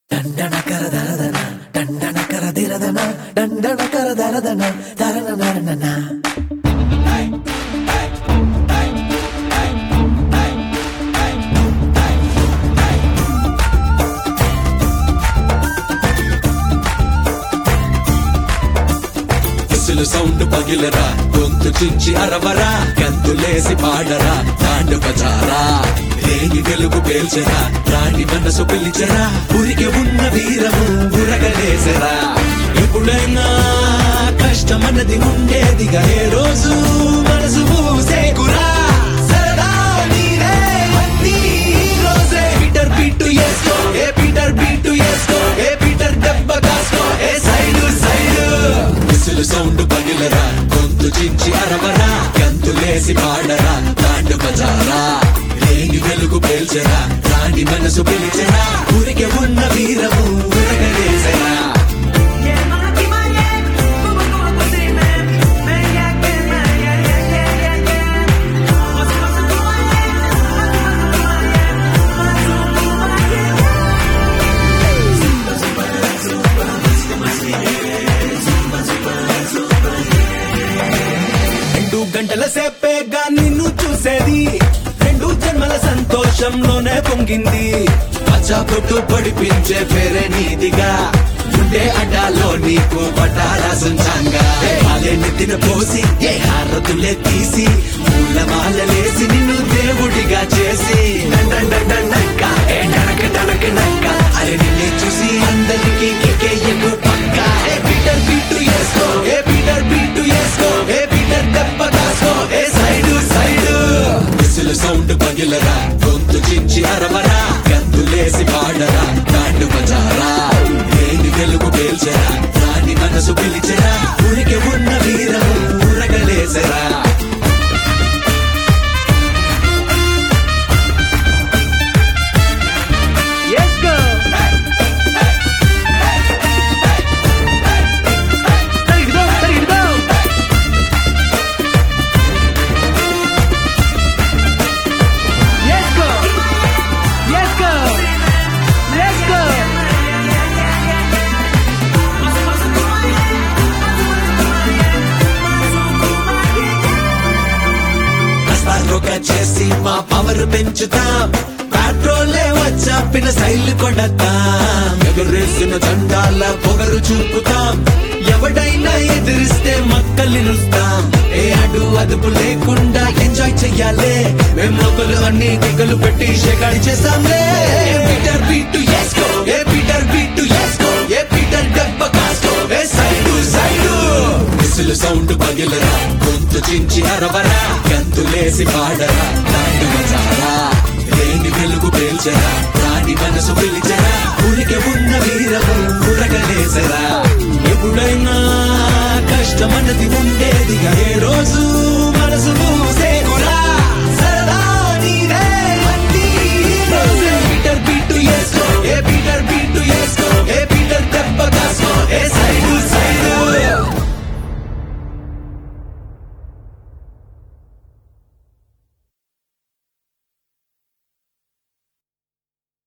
దండనకర దరదన దండనకర దిరదన దండనకర దరదన దరన నరనన విసులు sound పగిలరా గొంతు చించి అరవరా గంతులేసి పాడరా తాండు బజారా రేగి వెలుగు పేల్చరా రాణి మనసు పిలిచరా ఉరికి ఉన్న వీరము ఉరగలేసరా ఎప్పుడైనా కష్టమన్నది ఉండేదిగా ఏ రోజు మనసు మూసేకురా సరదా నీరే అన్నీ ఈ రోజే పీటర్ బీటు వేసుకో ఏ పీటర్ బీటు వేసుకో ఏ పీటర్ దెబ్బ కాసుకో ఏ సైడు సైడు విసులు సౌండ్ పగిలరా గొంతు చించి అరవరా గంతులేసి పాడరా తాండు బజారా రేగి వెలుగు పేల్చరా రాణి మనసు పిలిచరా ఊరికే ఉన్న వీరము ఉరగలేసరా రెండు గంటల సేపేగా నిన్ను చూసేది రెండు జన్మల సంతోషంలోనే పొంగింది పచ్చా కొట్టు పడిపించే పేరే నీదిగా ఉండే అడ్డాలో నీకు పట్టారా సుంచంగా అలే నెత్తిన పోసి ఏ హారతులే తీసి పూల మాలలేసి నిన్ను దేవుడిగా చేసి డండండండండక్క, ఏ డనక డనక నక్క అరే నిన్నే చూసి అందరికీ కిక్కేయకు పక్క ఏ పీటర్ బీటు వేసుకో ఏ పీటర్ బీటు వేసుకో ఏ పీటర్ దెబ్బ కాసుకో ఏ సైడు సైడు విసులు సౌండ్ పగిలరా గొంతు చించి అరవరా గంతులేసి పాడరా తాండు బజారా ఏది వెలుగు పేల్చరా రాని మనసు పిలిచరా ఉరికి ఉన్న వీరము ఉరగలేసరా Yes, go. Ready to go, ready to go. Yes, go. Yes, go. Let's go. అస్తారోక చేసి మా పవర్ పెంచుతాం పెట్రోలే వచ్చాపిన సైల్ కొడతాం ఎగురేసిన జెండాల పొగరు చూపుతాం ఎవడైనా ఎదిరిస్తే మక్కల్ని నుస్తాం ఏ అడు అదుపు లేకుండా ఎంజాయ్ చెయ్యాలే మేము లోకలు అన్ని దిగ్గలు పెట్టి షేకాడి చేస్తాంలే ఏ పీటర్ బీటు వేసుకో ఏ పీటర్ బీటు వేసుకో ఏ పీటర్ దెబ్బ కాసుకో ఏ సైడు సైడు విసులు సౌండ్ పగిలరా గొంతు చించి అరవరా గంతులేసి పాడరా తాండు బజారా రేణి వెలుగు పేల్చరా రాణి మనసు పిలిచరా ఉరికి ఉన్న వీరము ఉరగలేసరా ఎప్పుడైనా కష్టమన్నది ఉండేదిగా ఏ రోజు